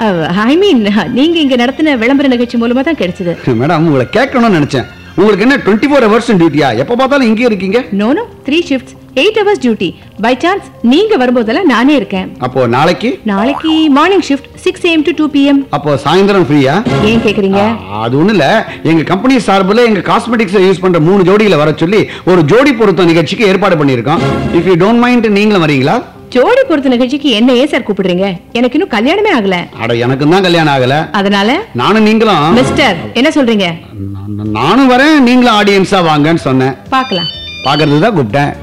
ஐ மீன் நீங்க இங்க நடத்தின விளம்பர நிகழ்ச்சி மூலமா தான் கிடைச்சது மேடம் உங்களை கேட்கணும்னு நினைச்சேன் உங்களுக்கு என்ன டுவெண்ட்டி ஃபோர் ஹவர்ஸ் டியூட்டியா எப்ப பார்த்தாலும் இங்கே இருக்கீங்க no no three shifts eight hours duty by chance நீங்க வரும்போதெல்லாம் நானே இருக்கேன் அப்போ நாளைக்கு நாளைக்கு morning shift six AM to two PM அப்போ சாயந்தரம் ஃப்ரீயா ஏன் கேக்குறீங்க அது ஒண்ணு இல்ல எங்க கம்பெனி சார்பில் எங்க காஸ்மெட்டிக்ஸ் யூஸ் பண்ற மூணு ஜோடிகளை வர சொல்லி ஒரு ஜோடி பொருத்த நிகழ்ச்சிக்கு ஏற்பாடு பண்ணியிருக்கோம் இஃப் யூ டோன்ட் மைண்ட் நீங்களும் வரீங்களா ஜோடி பொறுத்த நிகழ்ச்சிக்கு என்ன ஏன் சார் கூப்பிடுறீங்க எனக்கு இன்னும் கல்யாணமே ஆகல அட எனக்கும் தான் கல்யாணம் ஆகல அதனால நானும் நீங்களும் மிஸ்டர் என்ன சொல்றீங்க நான் நானும் வரேன் நீங்களும் ஆடியன்ஸா வாங்கன்னு சொன்னேன் பார்க்கலாம் பாக்குறதுக்கு தான் கூப்பிட்டேன்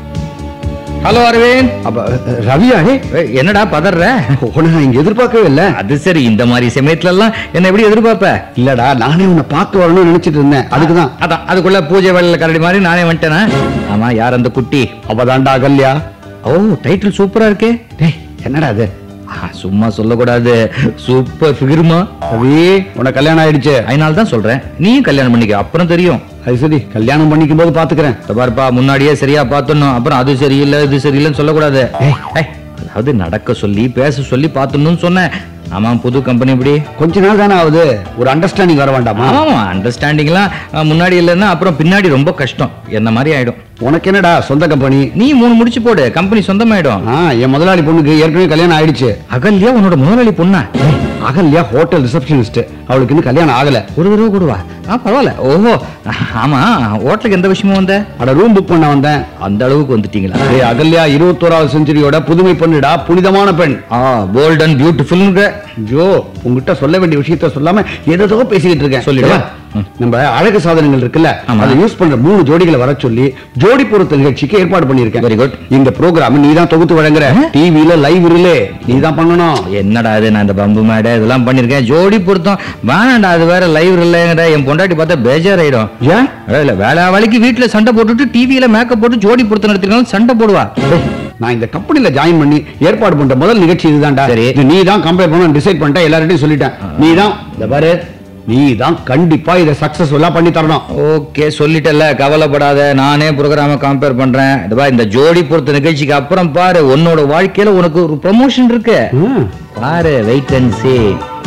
ஹலோ அரவிந்த் அப்ப ரவியா ஏய், ஏய், என்னடா பதற உன்னை நான் இங்க எதிர்பார்க்கவே இல்ல அது சரி இந்த மாதிரி சமயத்துல எல்லாம் என்ன எப்படி எதிர்பார்ப்ப இல்லடா நானே உன்னை பார்க்க வரணும்னு நினைச்சிட்டு இருந்தேன் அதுக்குதான் அதான் அதுக்குள்ள பூஜை வேலையில கரடி மாதிரி நானே வந்துட்டேனா ஆமா யார் அந்த குட்டி அவதான்டா அகல்யா ஓ டைட்டில் சூப்பரா இருக்கே டேய் என்னடா அது ஆ, சும்மா சொல்லக்கூடாது சூப்பர் ஃபிகருமா ரவி உனக்கு கல்யாணம் ஆயிடுச்சு அதனால தான் சொல்றேன் நீயும் கல்யாணம் பண்ணிக்க அப்புறம் தெரியும் அது சரி கல்யாணம் பண்ணிக்கும் போது பாத்துக்கிறேன் இதோ பாருப்பா முன்னாடியே சரியா பார்த்துடணும் அப்புறம் அது சரியில்லை இது சரியில்லைன்னு சொல்லக்கூடாது ஏய், அதாவது நடக்க சொல்லி பேச சொல்லி பார்த்துடணும்னு சொன்னேன் ஆமா புது கம்பெனி இப்படி கொஞ்ச நாள் தானே ஆகுது ஒரு அண்டர்ஸ்டாண்டிங் வர வேண்டாமா ஆமா அண்டர்ஸ்டாண்டிங்லாம் அஹ், முன்னாடி இல்லைன்னா அப்புறம் பின்னாடி ரொம்ப கஷ்டம் என்ன மாதிரி ஆயிடும் உனக்கு என்னடா சொந்த கம்பெனி நீ மூணு முடிச்சு போடு கம்பெனி சொந்தமாயிடும் ஆ என் முதலாளி பொண்ணுக்கு ஏற்கனவே கல்யாணம் ஆயிடுச்சு அகல்யா உன்னோட முதலாளி பொண்ணா அகல்யா ஹோட்டல் ரிசப்ஷனிஸ்ட் அவளுக்கு இன்னும் கல்யாணம் ஆகல ஒரு தடவை கொடுவா ஆ பரவாயில்ல ஓஹோ ஆமா ஹோட்டலுக்கு எந்த விஷயமும் வந்த அட ரூம் புக் பண்ண வந்தேன் அந்த அளவுக்கு வந்துட்டீங்களா டேய், அகல்யா இருபத்தோராவது செஞ்சுரியோட புதுமை பெண்ணுடா புனிதமான பெண் ஆ போல்ட் அண்ட் பியூட்டிஃபுல்ங்க ஜோ உங்ககிட்ட சொல்ல வேண்டிய விஷயத்த சொல்லாம ஏதோ பேசிக்கிட்டு இருக்கேன் சொல்லிடு. ஏவா, நம்ம அழகு சாதனங்கள் இருக்குல்ல ஆமா. அதை யூஸ் பண்ற மூணு ஜோடிகளை வர சொல்லி ஜோடி பொருத்த நிகழ்ச்சிக்கு ஏற்பாடு பண்ணிருக்கேன் Very good. இந்த ப்ரோக்ராம் நீ தான் தொகுத்து வழங்குற டிவில லைவ் ரிலே நீ தான் பண்ணணும் என்னடா இது நான் இந்த பம்பு மேடை இதெல்லாம் பண்ணிருக்கேன் ஜோடி பொருத்தம் வேணாண்டா அது வேற லைவ் இல்லைங்கடா என் பொண்டாட்டி பார்த்தா பேஜாராயிடும் ஏன் இல்ல வேலை வேலைக்கு வீட்டுல சண்டை போட்டுட்டு டிவியில மேக்கப் போட்டு ஜோடி பொருத்தம் நடத்திருக்காங்க சண்டை போடுவா நான் இந்த கம்பெனில ஜாயின் பண்ணி ஏற்பாடு பண்ற முதல் நிகழ்ச்சி இதுதான்டா சரி. இது நீ தான் கம்பேர் பண்ண டிசைட் பண்ணிட்ட எல்லார்ட்டையும் சொல்லிட்டேன் நீ தான் இந்த பாரு நீ தான் கண்டிப்பா இதை சக்சஸ்ஃபுல்லா பண்ணி தரணும் ஓகே சொல்லிட்டல கவலைப்படாத நானே ப்ரோக்ராம கம்பேர் பண்றேன் இதுவா இந்த ஜோடி பொறுத்த நிகழ்ச்சிக்கு அப்புறம் பாரு உன்னோட வாழ்க்கையில உனக்கு ஒரு ப்ரமோஷன் இருக்கு ம். பாரு வெயிட் அண்ட் see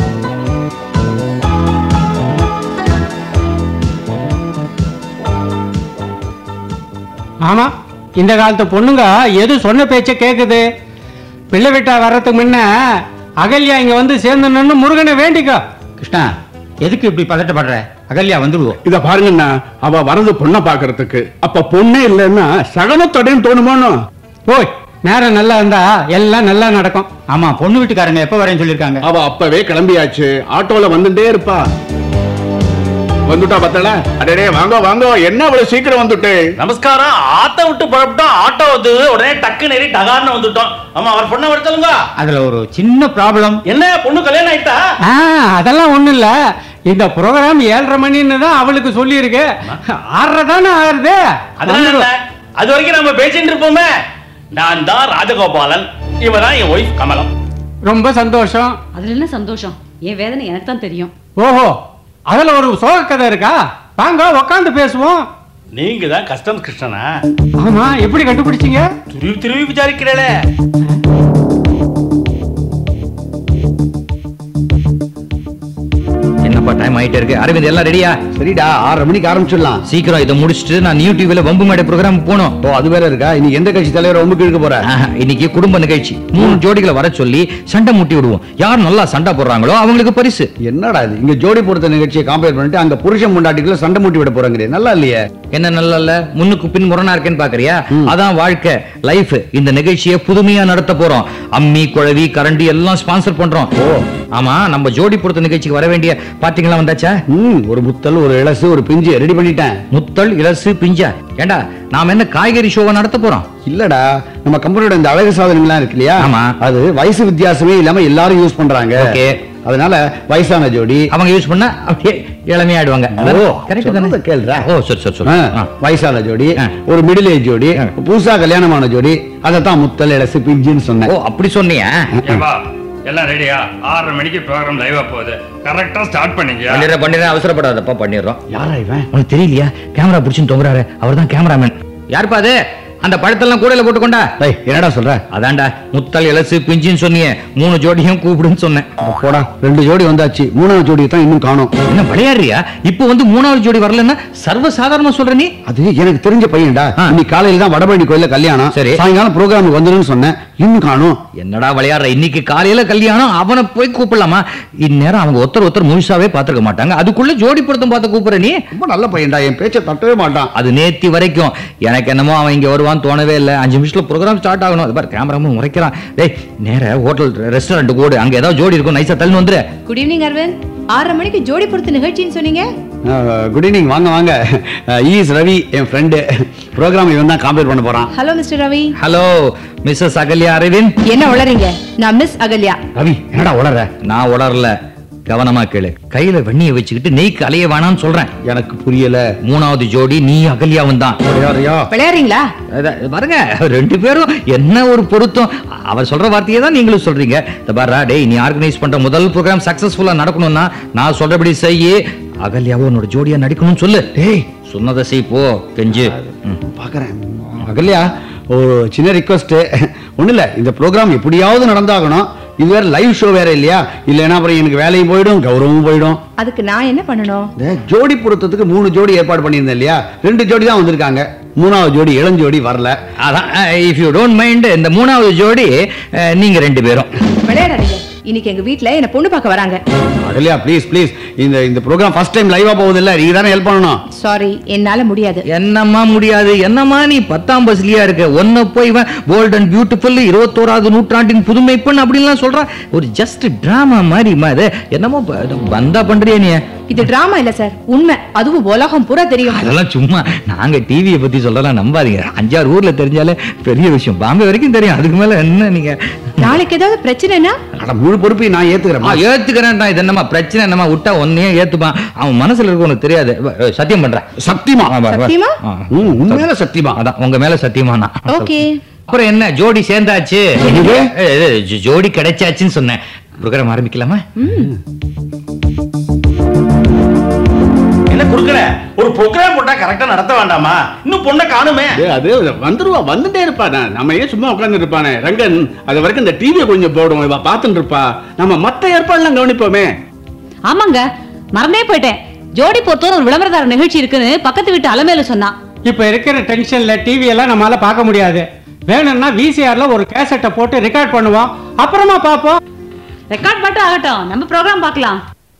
ஆமா இந்த காலத்து பொண்ணுங்க எது சொன்ன பேச்ச கேக்குது பிள்ளை விட்டா வர்றதுக்கு முன்ன அகல்யா இங்க வந்து சேர்ந்துன்னு முருகனை வேண்டிக்கோ கிருஷ்ணா எதுக்கு இப்படி பதட்டப்படுற அகல்யா வந்துடுவோம் இத பாருங்கண்ணா அவ வரது பொண்ணை பாக்குறதுக்கு அப்ப பொண்ணே இல்லைன்னா சகனத்தொடையும் தோணுமானோ போய் நேரம் நல்லா இருந்தா எல்லாம் நல்லா நடக்கும் ஆமா பொண்ணு வீட்டுக்காரங்க எப்ப வரேன்னு சொல்லிருக்காங்க அவ அப்பவே கிளம்பியாச்சு ஆட்டோல வந்துட்டே இருப்பா வந்துட்டா பத்தல அடடே வாங்க வாங்க என்ன அவ்வளவு சீக்கிரம் வந்துட்டு நமஸ்காரம் ஆத்த விட்டு புறப்பட்டோம் ஆட்டோ வந்து உடனே டக்கு நெறி டகார்னு வந்துட்டோம் ஆமா அவர் பொண்ணை வர சொல்லுங்க அதுல ஒரு சின்ன ப்ராப்ளம் என்ன பொண்ணு கல்யாணம் ஆயிட்டா ஆ அதெல்லாம் ஒண்ணும் இல்ல இந்த ப்ரோக்ராம் ஏழரை மணின்னு தான் அவளுக்கு சொல்லியிருக்கு ஆறரை தானே ஆறுது அதனால என்ன? அது வரைக்கும் நம்ம பேசிட்டு இருப்போமே நான் தான் ராஜகோபாலன் இவ தான் என் ஒய்ஃப் கமலம் ரொம்ப சந்தோஷம் அதுல என்ன சந்தோஷம் என் வேதனை எனக்கு தான் தெரியும் ஓஹோ அதுல ஒரு சோக கதை இருக்கா வாங்க உக்காந்து பேசுவோம் நீங்க தான் கஸ்டம்ஸ் கிருஷ்ணனா ஆமா எப்படி கண்டுபிடிச்சீங்க துருவி துருவி விசாரிக்கிறேளே என்னப்பா டைம் ஆயிட்டே இருக்கு அரவிந்த் எல்லாம் ரெடியா சரிடா ஆறரை மணிக்கு ஆரம்பிச்சிடலாம் சீக்கிரம் இதை முடிச்சுட்டு நான் நியூ டிவில வம்பு மேடை ப்ரோக்ராம் போகணும் ஓ அது வேற இருக்கா இனி எந்த கட்சி தலைவர் ரொம்ப இழுக்க போற ஆஹா, இன்னைக்கு குடும்ப நிகழ்ச்சி மூணு ஜோடிகளை வர சொல்லி சண்டை முட்டி விடுவோம் யார் நல்லா சண்டை போடுறாங்களோ அவங்களுக்கு பரிசு என்னடா இது இங்க ஜோடி பொருத்த நிகழ்ச்சியை கம்பேர் பண்ணிட்டு அங்க புருஷன் முண்டாட்டிக்குள்ள சண்டை மூட்டி விட போறாங்க நல்லா இல்லையே என்ன நல்லா இல்ல முன்னுக்கு பின் முரணா இருக்கேன்னு பாக்குறியா அதான் வாழ்க்கை லைஃப் இந்த நிகழ்ச்சியை புதுமையா நடத்த போறோம் அம்மி குழவி கரண்டி எல்லாம் ஸ்பான்சர் பண்றோம் ஓ ஆமா நம்ம ஜோடி பொறுத்த நிகழ்ச்சிக்கு வர வேண்டிய பாத்தீங்களா வந்தாச்சா ம் ஒரு முத்தல் ஒரு இளசு ஒரு பிஞ்சு ரெடி பண்ணிட்டேன் முத்தல் இலசு பிஞ்சா ஏண்டா நாம என்ன காய்கறி ஷோவை நடத்த போறோம் இல்லடா நம்ம கம்பெனியோட இந்த அழகு சாதனங்கள்லாம் இருக்கு இல்லையா ஆமா. அது வயசு வித்தியாசமே இல்லாம எல்லாரும் யூஸ் பண்றாங்க Okay. அதனால வயசான ஜோடி அவங்க யூஸ் பண்ணா அப்படியே இளமையாயிடுவாங்க ஓ, கரெக்ட் சொல்றத தானே கேளுடா. ஓ சரி சரி சரி ஆ, ஆ. வயசான ஜோடி ஆ. ஒரு மிடில் ஏஜ் ஜோடி ஆ. புதுசா கல்யாணமான ஜோடி அதத்தான் முத்தல் இளசு பிஞ்சுன்னு ஓ சொன்னேன் அப்படி சொன்னியா எல்லாம் ரெடியா ஆறரை மணிக்கு ப்ரோக்ராம் லைவா போகுது கரெக்டா ஸ்டார்ட் பண்ணீங்க பண்ணிடுறேன் பண்ணிடுறேன் அவசரப்படாதப்பா பண்ணிடுறோம் யாரா இவன் உனக்கு தெரியலையா கேமரா பிடிச்சுன்னு தொங்குறாரு அவர் தான் கேமராமேன் யாருப்பா அது அந்த பழத்தெல்லாம் கூடையில போட்டுக்கொண்டா டேய் என்னடா சொல்ற அதான்டா முத்தல் இலசு பிஞ்சின்னு சொன்னியே மூணு ஜோடியும் கூப்பிடுன்னு சொன்னேன் அட போடா ரெண்டு ஜோடி வந்தாச்சு மூணாவது ஜோடி தான் இன்னும் காணோம் என்ன விளையாடுறியா இப்போ வந்து மூணாவது ஜோடி வரலன்னா சர்வ சாதாரணமா சொல்ற நீ அது எனக்கு தெரிஞ்ச பையன்டா ஆ. இன்னைக்கு காலையில தான் வடபழனி கோயில்ல கல்யாணம் சரி. சாயங்காலம் ப்ரோக்ராமுக்கு வந்துருன்னு சொன்னேன் இன்னும் காணோம் என்னடா விளையாடுற இன்னைக்கு காலையில கல்யாணம் அவனை போய் கூப்பிடலாமா இந்நேரம் அவங்க ஒருத்தர் ஒருத்தர் முழுசாவே பாத்துக்க மாட்டாங்க அதுக்குள்ள ஜோடி பொருத்தம் பார்த்து கூப்பிடுற நீ ரொம்ப நல்ல பையன்டா என் பேச்சை தட்டவே மாட்டான் அது நேத்தி வரைக்கும் எனக்கு என்னமோ அவன் இங்க வருவான்னு தோணவே இல்லை அஞ்சு நிமிஷத்துல ப்ரோக்ராம் ஸ்டார்ட் ஆகணும் அது பாரு கேமராமும் முறைக்கிறான் டேய் நேர ஹோட்டல் ரெஸ்டாரண்ட் ஓடு அங்க ஏதாவது ஜோடி இருக்கும் நைஸா தள்ளி வந்துரு குட் ஈவினிங் அரவிந்த் ஆறரை மணிக்கு ஜோடி பொறுத்து நிகழ்ச்சின்னு சொன்னீங்க குட் ஈவினிங் வாங்க வாங்க ஈஸ் ரவி என் ஃப்ரெண்டு ப்ரோக்ராம் இவன் தான் காம்பேர் பண்ண போறான் hello mister Ravi hello missus Ahalya Aravind என்ன உளறீங்க நான் மிஸ் அகல்யா ரவி என்னடா உளற நான் உளரல கவனமா கேளு கையில வெண்ணிய வச்சுக்கிட்டு நெய்க்கு அலைய வேணாம்னு சொல்றேன் எனக்கு புரியல மூணாவது ஜோடி நீ அகல்யாவும் தான் யாரையா விளையாடுறீங்களா அத- பாருங்க ரெண்டு பேரும் என்ன ஒரு பொருத்தம் அவர் சொல்ற வார்த்தையை தான் நீங்களும் சொல்றீங்க இந்த பாரா டேய் நீ ஆர்கனைஸ் பண்ற முதல் ப்ரோக்ராம் சக்சஸ்ஃபுல்லா நடக்கணும்னா நான் சொல்றபடி செய்யி அகல்யாவும் உன்னோட ஜோடியா நடிக்கணும்னு சொல்லு டேய் சொன்னதை செய் போ கெஞ்சு ம். பாக்குறேன் அகல்யா ஒரு சின்ன ரிக்வஸ்ட் ஒண்ணு இல்ல இந்த ப்ரோக்ராம் எப்படியாவது நடந்தாகணும் இது வேற லைவ் ஷோ வேற இல்லையா இல்லைன்னா அப்புறம் எனக்கு வேலையும் போயிடும் கௌரவமும் போயிடும் அதுக்கு நான் என்ன பண்ணணும் இந்த ஜோடி பொருத்தத்துக்கு மூணு ஜோடி ஏற்பாடு பண்ணியிருந்தேன் இல்லையா ரெண்டு ஜோடி தான் வந்திருக்காங்க மூணாவது ஜோடி இளஞ்சோடி வரல அதான் இஃப் யூ டோன்ட் மைண்ட் இந்த மூணாவது ஜோடி அஹ், நீங்க ரெண்டு பேரும் விளையாடாதீங்க இன்னைக்கு எங்க வீட்ல என்ன பொண்ணு பார்க்க வராங்க அகல்யா ப்ளீஸ் ப்ளீஸ் இந்த இந்த ப்ரோக்ராம் ஃபர்ஸ்ட் டைம் லைவா போகுது இல்ல நீங்க தானே ஹெல்ப் பண்ணணும் சாரி என்னால முடியாது என்னம்மா முடியாது என்னம்மா நீ பத்தாம் பஸ்லயா இருக்க ஒன்ன போய் இவன் போல்ட் அண்ட் பியூட்டிஃபுல் இருபத்தோராவது நூற்றாண்டின் புதுமை பெண் அப்படின்லாம் சொல்றான் ஒரு ஜஸ்ட் டிராமா மாதிரிமா இது என்னமோ ப- பந்தா பண்றியா நீ இது டிராமா இல்ல சார் உண்மை அதுவும் உலகம் பூரா தெரியும் அதெல்லாம் சும்மா நாங்க டிவியை பத்தி சொல்லலாம் நம்பாதீங்க அஞ்சாறு ஊர்ல தெரிஞ்சாலே பெரிய விஷயம் பாம்பே வரைக்கும் தெரியும் அதுக்கு மேல என்ன நீங்க நாளைக்கு ஏதாவது பிரச்சனைனா அட முழு பொறுப்பையும் நான் ஆ, ஏத்துக்கிறேன் ஏத்துக்கிறேன் இது என்னம்மா பிரச்சனை என்னம்மா விட்டா ஒன்னையே ஏத்துப்பான் அவன் மனசுல இருக்க உனக்கு தெரியாது வ- வ- சத்தியம் பண்றேன் சத்தியமா ஆ, வா, வா. சத்தியமா? ஆ. ம், உண்மையில சத்தியமா அதான் உங்க மேல சத்தியமா நான் ஓகே அப்புறம் என்ன ஜோடி சேர்ந்தாச்சு என்னது? ஏ, ஏ, ஜோ- ஜோடி கிடைச்சாச்சுன்னு சொன்னேன் ப்ரோக்ராம் ஆரம்பிக்கலாமா என்ன குடுக்கற ஒரு ப்ரோக்ராம் போட்டா கரெக்டா நடத்த வேண்டாமா இன்னும் பொண்ணை காணுமே டேய், அது வந்துருவா வந்துட்டே இருப்பானே நம்ம ஏன் சும்மா உட்கார்ந்து இருப்பானே ரங்கன் அது வரைக்கும் இந்த டிவியை கொஞ்சம் போடுவோம் இவ பார்த்துட்டு இருப்பா நம்ம மத்த ஏற்பாடுலாம் கவனிப்போமே ஆமாங்க மறந்தே போயிட்டேன் ஜோடி பொறுத்தவரை ஒரு விளம்பரதார நிகழ்ச்சி இருக்குன்னு பக்கத்து வீட்டு அலமேல சொன்னான் இப்ப இருக்கிற டென்ஷன்ல டிவி எல்லாம் நம்மளால பார்க்க முடியாது வேணும்னா விசிஆர்ல ஒரு கேசட்டை போட்டு ரெக்கார்ட் பண்ணுவோம் அப்புறமா பார்ப்போம் ரெக்கார்ட் மட்டும் ஆகட்டும் நம்ம ப்ரோக்ராம் பார்க்கலாம்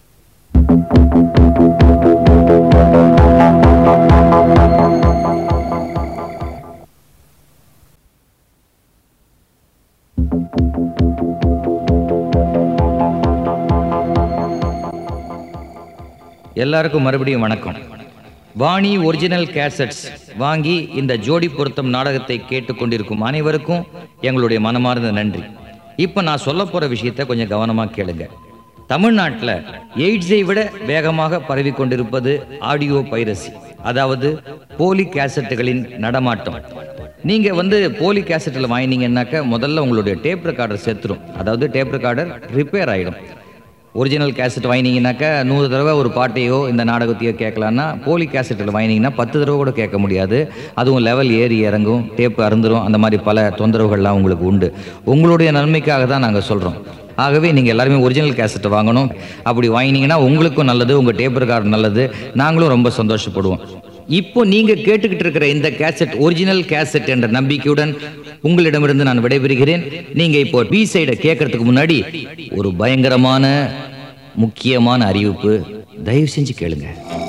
எல்லாருக்கும் மறுபடியும் வணக்கம் வாணி ஒரிஜினல் கேசட்ஸ் வாங்கி இந்த ஜோடி பொருத்தம் நாடகத்தை கேட்டுக்கொண்டிருக்கும் அனைவருக்கும் எங்களுடைய மனமார்ந்த நன்றி இப்போ நான் சொல்ல போற விஷயத்தை கொஞ்சம் கவனமா கேளுங்க தமிழ்நாட்டில் எய்ட்ஸை விட வேகமாக பரவி கொண்டிருப்பது ஆடியோ பைரசி அதாவது போலி கேசட்டுகளின் நடமாட்டம் நீங்க வந்து போலி கேசட்டில் வாங்கினீங்கன்னாக்க முதல்ல உங்களுடைய டேப் ரெக்கார்டர் செத்துரும் அதாவது டேப் ரெக்கார்டர் ரிப்பேர் ஆயிடும் ஒரிஜினல் கேசட் வாங்கினீங்கன்னாக்கா நூறு தடவை ஒரு பாட்டையோ இந்த நாடகத்தையோ கேட்கலான்னா போலி கேசட்டில் வாங்கினீங்கன்னா பத்து தடவை கூட கேட்க முடியாது அதுவும் லெவல் ஏறி இறங்கும் டேப் அறுந்துரும் அந்த மாதிரி பல தொந்தரவுகள்லாம் உங்களுக்கு உண்டு உங்களுடைய நன்மைக்காக தான் நாங்கள் சொல்கிறோம் ஆகவே நீங்கள் எல்லாருமே ஒரிஜினல் கேசட்டை வாங்கணும் அப்படி வாங்கினீங்கன்னா உங்களுக்கும் நல்லது உங்கள் டேப் ரெக்கார்டு நல்லது நாங்களும் ரொம்ப சந்தோஷப்படுவோம் இப்போ நீங்க கேட்டுக்கிட்டு இருக்கிற இந்த கேசட் ஒரிஜினல் கேசட் என்ற நம்பிக்கையுடன் உங்களிடமிருந்து நான் விடைபெறுகிறேன் நீங்க இப்போ பி சைடை கேட்கறதுக்கு முன்னாடி ஒரு பயங்கரமான முக்கியமான அறிவிப்பு தயவு செஞ்சு கேளுங்க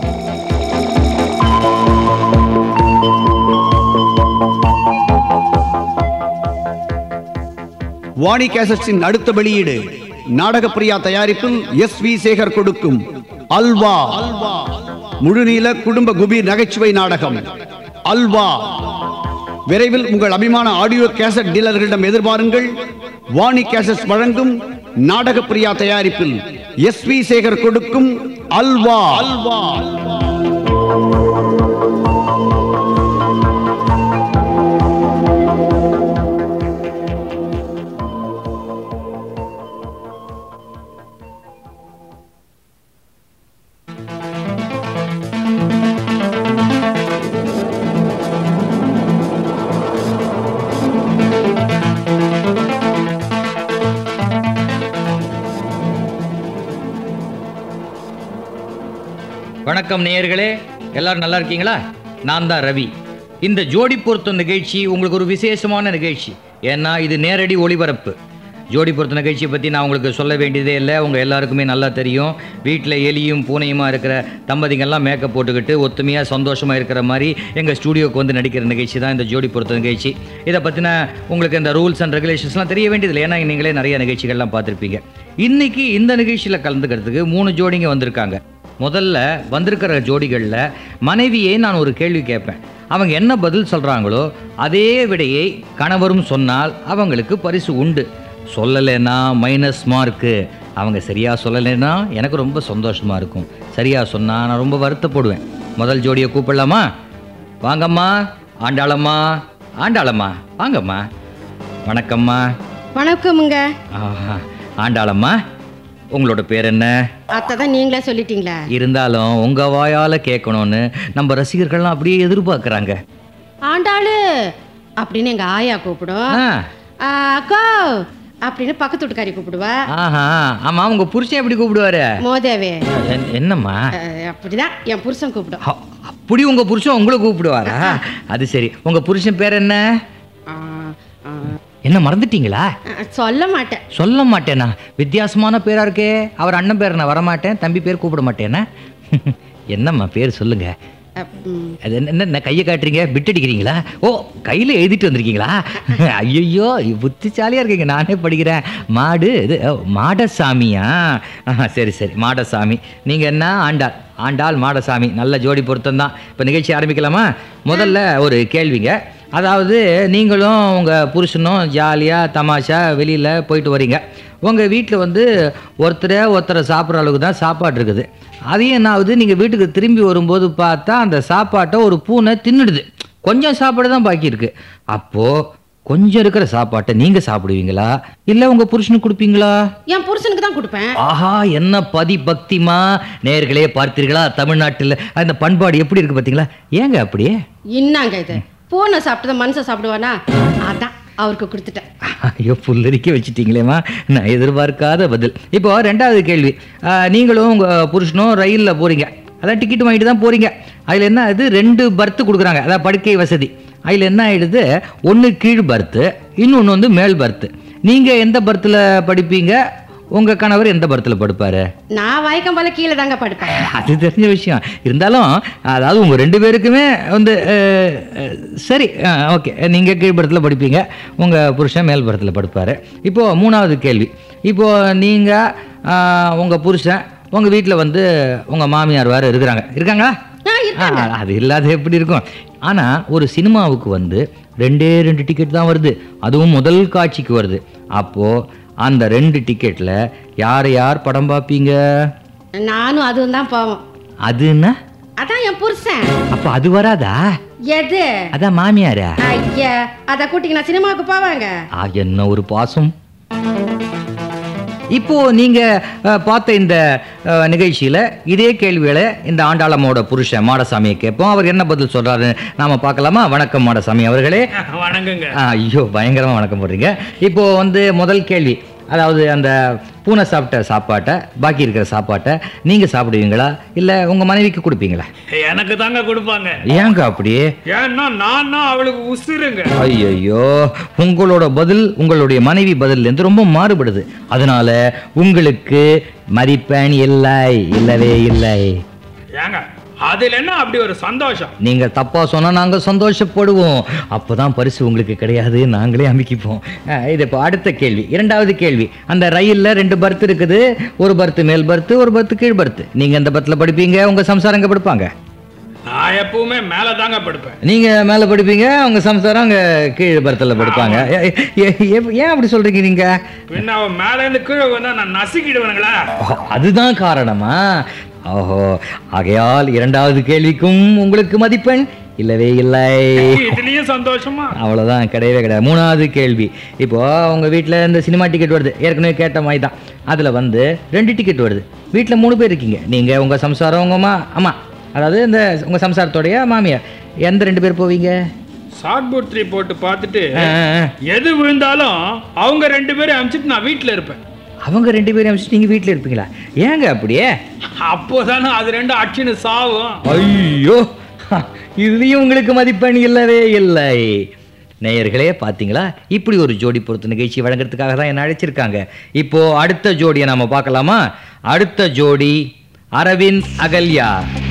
வாணி கேசட்ஸின் அடுத்த வெளியீடு நாடகப்பிரியா தயாரிப்பில் எஸ் வி சேகர் கொடுக்கும் அல்வா முழுநீள குடும்ப குபீர் நகைச்சுவை நாடகம் அல்வா விரைவில் உங்கள் அபிமான ஆடியோ கேசட் டீலர்களிடம் எதிர்பாருங்கள் வாணி கேசட்ஸ் வழங்கும் நாடகப்பிரியா தயாரிப்பில் எஸ் வி சேகர் கொடுக்கும் அல்வா அல்வா வணக்கம் நேயர்களே எல்லாரும் நல்லா இருக்கீங்களா நான் தான் ரவி இந்த ஜோடி பொருத்தம் நிகழ்ச்சி உங்களுக்கு ஒரு விசேஷமான நிகழ்ச்சி ஏன்னா இது நேரடி ஒளிபரப்பு ஜோடி பொருத்த நிகழ்ச்சியை பற்றி நான் உங்களுக்கு சொல்ல வேண்டியதே இல்லை உங்கள் எல்லாருக்குமே நல்லா தெரியும் வீட்டில் எலியும் பூனையுமா இருக்கிற தம்பதிங்கள்லாம் மேக்கப் போட்டுக்கிட்டு ஒத்துமையாக சந்தோஷமாக இருக்கிற மாதிரி எங்கள் ஸ்டூடியோக்கு வந்து நடிக்கிற நிகழ்ச்சி தான் இந்த ஜோடி பொருத்த நிகழ்ச்சி இதை பற்றின உங்களுக்கு இந்த ரூல்ஸ் அண்ட் ரெகுலேஷன்ஸ்லாம் தெரிய வேண்டியதில்லை ஏன்னா நீங்களே நிறைய நிகழ்ச்சிகள்லாம் பார்த்துருப்பீங்க இன்னைக்கு இந்த நிகழ்ச்சியில் கலந்துக்கிறதுக்கு மூணு ஜோடிங்க வந்திருக்காங்க முதல்ல வந்திருக்கிற ஜோடிகளில் மனைவியே நான் ஒரு கேள்வி கேட்பேன் அவங்க என்ன பதில் சொல்கிறாங்களோ அதே விடையை கணவரும் சொன்னால் அவங்களுக்கு பரிசு உண்டு சொல்லலைன்னா மைனஸ் மார்க்கு அவங்க சரியாக சொல்லலைன்னா எனக்கு ரொம்ப சந்தோஷமாக இருக்கும் சரியாக சொன்னால் நான் ரொம்ப வருத்தப்படுவேன் முதல் ஜோடியை கூப்பிடலாமா வாங்கம்மா ஆண்டாளம்மா ஆண்டாளம்மா வாங்கம்மா வணக்கம்மா வணக்கமுங்க ஆஹா. ஆண்டாளம்மா உங்களோட பேர் என்ன அத்தை தான் நீங்களே சொல்லிட்டீங்களா இருந்தாலும் உங்க வாயால கேட்கணும்னு நம்ம ரசிகர்கள்லாம் அப்படியே எதிர்பார்க்கறாங்க ஆண்டாளு அப்படின்னு எங்க ஆயா கூப்பிடும் ஆ. ஆ, அக்கா அப்படின்னு பக்கத்து வீட்டுக்காரி கூப்பிடுவா ஆஹா ஆமா உங்க புருஷன் எப்படி கூப்பிடுவாரு மோதேவே என்- என்னம்மா ஆ, அப்படிதான் என் புருஷன் கூப்பிடும் அ- அப்படி உங்க புருஷன் உங்களை கூப்பிடுவாரா அது சரி உங்க புருஷன் பேர் என்ன ஆ, ஆ, என்ன மறந்துட்டீங்களா ஆ, சொல்ல மாட்டேன் சொல்ல மாட்டேனா வித்தியாசமான பேரா இருக்கே அவர் அண்ணன் பேர் நான் வரமாட்டேன் தம்பி பேர் கூப்பிட மாட்டேனா என்னம்மா பேர் சொல்லுங்க அ, ம், அது என்ன என்ன கையை காட்டுறீங்க பிட் அடிக்கிறீங்களா ஓ கையில் எழுதிட்டு வந்திருக்கீங்களா ஐயோ புத்திசாலியாக இருக்கீங்க நானே படிக்கிறேன் மாடு இது ஓ, மாடசாமியா ஆஹா, சரி சரி மாடசாமி நீங்கள் என்ன ஆண்டாள் ஆண்டாள் மாடசாமி நல்ல ஜோடி பொருத்தம் தான் இப்போ நிகழ்ச்சி ஆரம்பிக்கலாமா முதல்ல ஒரு கேள்விங்க அதாவது நீங்களும் உங்கள் புருஷனும் ஜாலியாக தமாஷா வெளியில் போயிட்டு வரீங்க உங்கள் வீட்டில் வந்து ஒருத்தரே ஒருத்தரை சாப்பிட்ற அளவுக்கு தான் சாப்பாடு இருக்குது அதையும் என்ன ஆகுது நீங்கள் வீட்டுக்கு திரும்பி வரும்போது பார்த்தா அந்த சாப்பாட்டை ஒரு பூனை தின்னுடுது கொஞ்சம் சாப்பாடு தான் பாக்கி இருக்கு அப்போது கொஞ்சம் இருக்கிற சாப்பாட்டை நீங்கள் சாப்பிடுவீங்களா இல்லை உங்கள் புருஷனுக்கு கொடுப்பீங்களா என் புருஷனுக்கு தான் கொடுப்பேன் ஆஹா என்ன பதி பக்திமா நேர்களே பார்த்தீர்களா தமிழ்நாட்டில் அந்த பண்பாடு எப்படி இருக்கு பார்த்தீங்களா ஏங்க அப்படியே இன்னாங்க இது பூனை சாப்பிட்டதை மனுஷன் சாப்பிடுவானா அதான் அவருக்கு கொடுத்துட்டேன் ஐயோ புல்லரிக்க வச்சுட்டீங்களேம்மா நான் எதிர்பார்க்காத பதில் இப்போ ரெண்டாவது கேள்வி ஆஹ், நீங்களும் உங்கள் புருஷனும் ரயிலில் போகிறீங்க அதான் டிக்கெட் வாங்கிட்டு தான் போகிறீங்க அதில் என்ன ஆகுது ரெண்டு பர்த்து கொடுக்குறாங்க அதான் படுக்கை வசதி அதில் என்ன ஆயிடுது ஒன்று கீழ் பர்த்து இன்னொன்று வந்து மேல் பர்த்து நீங்கள் எந்த பர்த்தில் படிப்பீங்க உங்கள் கணவர் எந்த பர்த்தில் படுப்பார் நான் வயக்கம் போல கீழே தாங்க படுப்பேன் அது தெரிஞ்ச விஷயம் இருந்தாலும் அதாவது உங்கள் ரெண்டு பேருக்குமே வந்து அஹ், அஹ், சரி ஓகே நீங்கள் கீழ்புறத்தில் படிப்பீங்க உங்கள் புருஷன் மேல்புறத்தில் படுப்பார் இப்போது மூணாவது கேள்வி இப்போது நீங்கள் உங்கள் புருஷன் உங்கள் வீட்டில் வந்து உங்கள் மாமியார் வேறு இருக்கிறாங்க இருக்காங்களா ஆ, இருக்காங்க. ஆ, அது இல்லாத எப்படி இருக்கும் ஆனால் ஒரு சினிமாவுக்கு வந்து ரெண்டே ரெண்டு டிக்கெட் தான் வருது அதுவும் முதல் காட்சிக்கு வருது அப்போது அந்த ரெண்டு டிக்கெட்டில் யார் யார் படம் பார்ப்பீங்க நானும் அதுவும் தான் போவோம் அதுன்னா அதான் என் புருஷன் அப்ப அது வராதா எது அதான் மாமியாரா ஐயா அத கூட்டிக்கு நான் சினிமாவுக்கு போவாங்க ஆ, என்ன ஒரு பாசம் இப்போ நீங்க அஹ், பார்த்த இந்த அஹ், நிகழ்ச்சியில இதே கேள்விகளை இந்த ஆண்டாளம்மோட புருஷன் மாடசாமியை கேட்போம் அவர் என்ன பதில் சொல்றாரு நாம பார்க்கலாமா வணக்கம் மாடசாமி அவர்களே வணக்கங்க ஆ, ஐயோ பயங்கரமா வணக்கம் போடுறீங்க இப்போ வந்து முதல் கேள்வி அதாவது அந்த பூனை சாப்பிட்ட சாப்பாட்டை பாக்கி இருக்கிற சாப்பாட்டை நீங்க சாப்பிடுவீங்களா இல்ல உங்க மனைவிக்கு கொடுப்பீங்களா எனக்கு தாங்க கொடுப்பாங்க ஏங்க அப்படியே ஏன்னா நான் தான் அவளுக்கு உசுருங்க ஐயோ உங்களோட பதில் உங்களுடைய மனைவி பதில்ல இருந்து ரொம்ப மாறுபடுது அதனால உங்களுக்கு மதிப்பெண் இல்லை இல்லவே இல்லை ஏங்க அதுல என்ன அப்படி ஒரு சந்தோஷம் நீங்க தப்பா சொன்னா நாங்க சந்தோஷப்படுவோம் அப்பதான் பரிசு உங்களுக்கு கிடையாது நாங்களே அமைக்கிப்போம் அஹ், இது இப்போ அடுத்த கேள்வி இரண்டாவது கேள்வி அந்த ரயில்ல ரெண்டு பர்த் இருக்குது ஒரு பர்த் மேல் பர்த் ஒரு பர்த் கீழ் பர்த் நீங்க எந்த பர்த்ல படிப்பீங்க உங்க சம்சாரம் எங்க படுப்பாங்க நான் எப்பவுமே மேல தாங்க படுப்பேன் நீங்க மேல படிப்பீங்க உங்க சம்சாரம் அங்க கீழ் பர்த்தில் படுப்பாங்க ஏ- ஏ- ஏ- ஏன் அப்படி சொல்றீங்க நீங்க பின்ன அவன் மேல இருந்து கீழே வந்தா நான் நசுக்கிடுவேனுங்களா ஓ, அதுதான் காரணமா ஓஹோ ஆகையால் இரண்டாவது கேள்விக்கும் உங்களுக்கு மதிப்பெண் இல்லவே இல்லை இதுலயும் சந்தோஷமா அவ்வளோதான் கிடையவே கிடையாது மூணாவது கேள்வி இப்போ உங்க வீட்டில் இந்த சினிமா டிக்கெட் வருது ஏற்கனவே கேட்ட மாதிரி தான் அதில் வந்து ரெண்டு டிக்கெட் வருது வீட்டில் மூணு பேர் இருக்கீங்க நீங்கள் உங்கள் சம்சாரம் உங்கள் அம்மா அம்மா அதாவது இந்த உங்கள் சம்சாரத்தோடைய மாமியார் எந்த ரெண்டு பேர் போவீங்க ஷார்ட் போட் த்ரீ போட்டு பார்த்துட்டு ஆ, ஆ, ஆ. எது விழுந்தாலும் அவங்க ரெண்டு பேரும் அனுப்பிச்சிட்டு நான் வீட்டுல இருப்பேன் அவங்க ரெண்டு பேரும் அமைச்சு நீங்க வீட்டில் இருப்பீங்களா ஏங்க அப்படியே அப்போதானே அது ரெண்டும் அடிச்சுன்னு சாவும் ஐயோ இதுலயும் உங்களுக்கு மதிப்பெண் இல்லவே இல்லை நேயர்களே பார்த்தீங்களா இப்படி ஒரு ஜோடி பொறுத்த நிகழ்ச்சி வழங்குறதுக்காக தான் என்ன அழைச்சிருக்காங்க இப்போ அடுத்த ஜோடியை நாம பார்க்கலாமா அடுத்த ஜோடி அரவிந்த் அகல்யா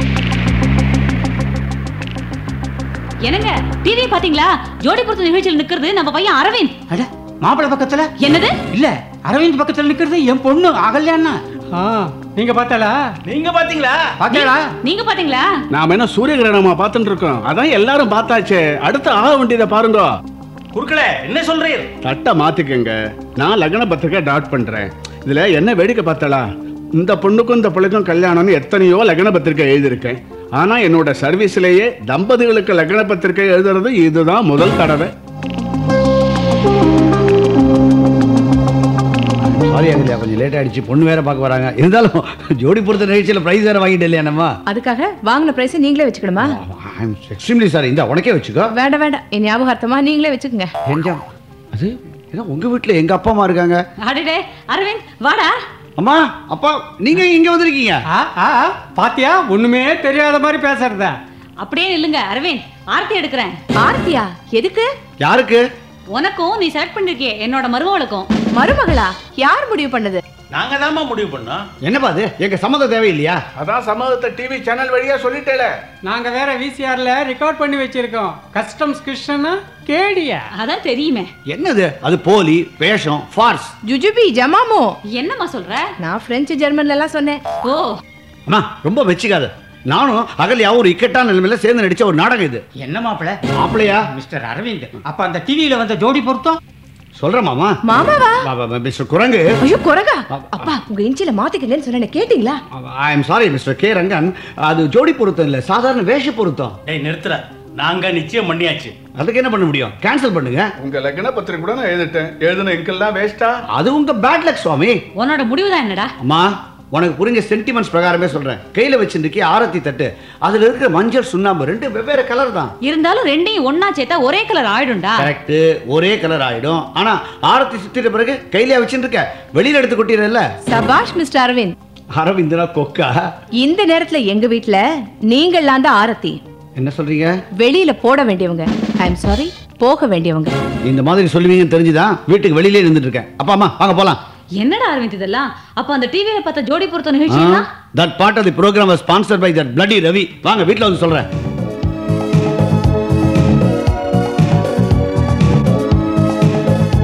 என்னங்க டிவி பாத்தீங்களா ஜோடி பொறுத்த நிகழ்ச்சியில் நிக்கிறது நம்ம பையன் அரவிந்த் அட மாப்பிள்ளை பக்கத்துல என்னது இல்ல அரவிந்த் பக்கத்துல நிக்கிறது என் பொண்ணு அகல்யாண்ணா ஆ நீங்க பார்த்தாளா நீங்க பாத்தீங்களா பாத்தீங்களா நீங்க பாத்தீங்களா நாம என்ன சூரிய கிரகணமா பார்த்துட்டு இருக்கோம் அதான் எல்லாரும் பார்த்தாச்சே அடுத்து ஆக வேண்டியதை பாருங்க குறுக்கல என்ன சொல்றீர் தட்டை மாத்திக்கங்க நான் லக்ன பத்திரிக்கை டாட் பண்றேன் இதுல என்ன வேடிக்கை பார்த்தலா இந்த பொண்ணுக்கும் இந்த பிள்ளைக்கும் கல்யாணம்னு எத்தனையோ லக்ன பத்திரிக்கை எழுதியிருக்கேன் ஆனா என்னோட சர்வீஸ்லயே தம்பதிகளுக்கு லக்ன பத்திரிக்கை எழுதுறது இதுதான் முதல் தடவை சாரி அகல்யா கொஞ்சம் லேட் ஆயிடுச்சு பொண்ணு வேற பார்க்க வராங்க இருந்தாலும் ஜோடி பொறுத்த நிகழ்ச்சியில் ப்ரைஸ் வேற வாங்கிட்டு இல்லையா நம்ம அதுக்காக வாங்கின பிரைஸ் நீங்களே வச்சுக்கணுமா எக்ஸ்ட்ரீம்லி சாரி இந்த உனக்கே வச்சுக்கோ வேண்டாம் வேண்டாம் என் ஞாபகார்த்தமா நீங்களே வச்சுக்கோங்க எஞ்சாம் அது ஏதோ உங்க வீட்டில் எங்க அப்பா அம்மா இருக்காங்க அடடே அரவிந்த் வாடா அம்மா அப்பா நீங்க இங்க வந்திருக்கீங்க ஆ ஆ ஆ, பாத்தியா ஒண்ணுமே தெரியாத மாதிரி பேசுறத அப்படியே நில்லுங்க அரவிந்த் ஆர்த்தி எடுக்கிறேன் ஆர்த்தியா எதுக்கு யாருக்கு உனக்கும் நீ செலக்ட் பண்ணிருக்கிய என்னோட மருமகளுக்கும் மருமகளா யார் முடிவு பண்ணது நாங்க தாம்மா முடிவு பண்ணோம் என்னப்பா அது எங்க சம்மதம் தேவையில்லையா அதான் சமூகத்தை டிவி சேனல் வழியா சொல்லிட்டேல நாங்க வேற விசிஆர்ல ரெக்கார்ட் பண்ணி வச்சிருக்கோம் கஸ்டம்ஸ் கிருஷ்ணனா கேடியா அதான் தெரியுமே என்னது அது போலி வேஷம் ஃபார்ஸ் ஜுஜுபி ஜமாமோ என்னம்மா சொல்ற நான் பிரெஞ்சு ஜெர்மன்ல எல்லாம் சொன்னேன் ஓ அம்மா ரொம்ப வச்சுக்காத நானும் அகல்யாவும் ஒரு இக்கட்டான நிலைமையில சேர்ந்து நடிச்ச ஒரு நாடகம் இது என்ன மாப்பிள்ளை மாப்பிள்ளையா மிஸ்டர் அரவிந்த் அப்ப அந்த டிவியில வந்த ஜோடி பொருத்தம் சொல்றேன் மாமா மாமாவா வா, வா, வா, மிஸ்டர் குரங்கு ஐயோ குரகா அப்பா உங்க இன்ச்சில மாத்திக்கலன்னு சொன்னேன் கேட்டீங்களா I am sorry mister K Rangan அது ஜோடி பொருத்தம் இல்ல சாதாரண வேஷ பொருத்தம் டேய் நிறுத்துற நாங்க நிச்சயம் பண்ணியாச்சு அதுக்கு என்ன பண்ண முடியும் கேன்சல் பண்ணுங்க உங்க லக்ன பத்திரிக்கை கூட நான் எழுதிட்டேன் எழுதின இங்கெல்லாம் வேஸ்டா அது உங்க பேட் லக் சுவாமி உன்னோட முடிவுதான் என்னடா அம்மா உனக்கு புரிஞ்ச சென்டிமெண்ட்ஸ் பிரகாரமே சொல்றேன் கையில வச்சிருக்கே ஆரத்தி தட்டு அதுல இருக்கிற மஞ்சள் சுண்ணாம்பு ரெண்டு வெவ்வேறு கலர் தான் இருந்தாலும் ரெண்டையும் ஒண்ணா சேர்த்தா ஒரே கலர் ஆயிடும்டா கரெக்ட் ஒரே கலர் ஆயிடும் ஆனா ஆரத்தி சுத்திட்ட பிறகு கையில வச்சுருக்க வெளியில எடுத்து கொட்டிடுறல்ல சபாஷ் மிஸ்டர் அரவிந்த் அரவிந்தனா கொக்கா இந்த நேரத்துல எங்க வீட்ல நீங்கள்லாம் தான் ஆரத்தி என்ன சொல்றீங்க வெளியில போட வேண்டியவங்க ஐ எம் சாரி போக வேண்டியவங்க இந்த மாதிரி சொல்லுவீங்கன்னு தெரிஞ்சுதான் வீட்டுக்கு வெளியிலே இருந்துட்டு இருக்கேன் அப்பா அம்மா வாங்க போலாம் என்னடா அரவிந்த் இதெல்லாம் அப்ப அந்த டிவியில பார்த்த ஜோடி பொருத்த நிகழ்ச்சி எல்லாம் that part of the program was sponsored by that bloody Ravi வாங்க வீட்ல வந்து சொல்றேன்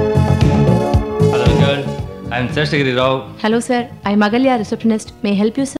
Hello, girl. I'm Seshagiri Rao. Hello sir I மகல்யா ரிசப்ஷனிஸ்ட் மே ஹெல்ப் யூ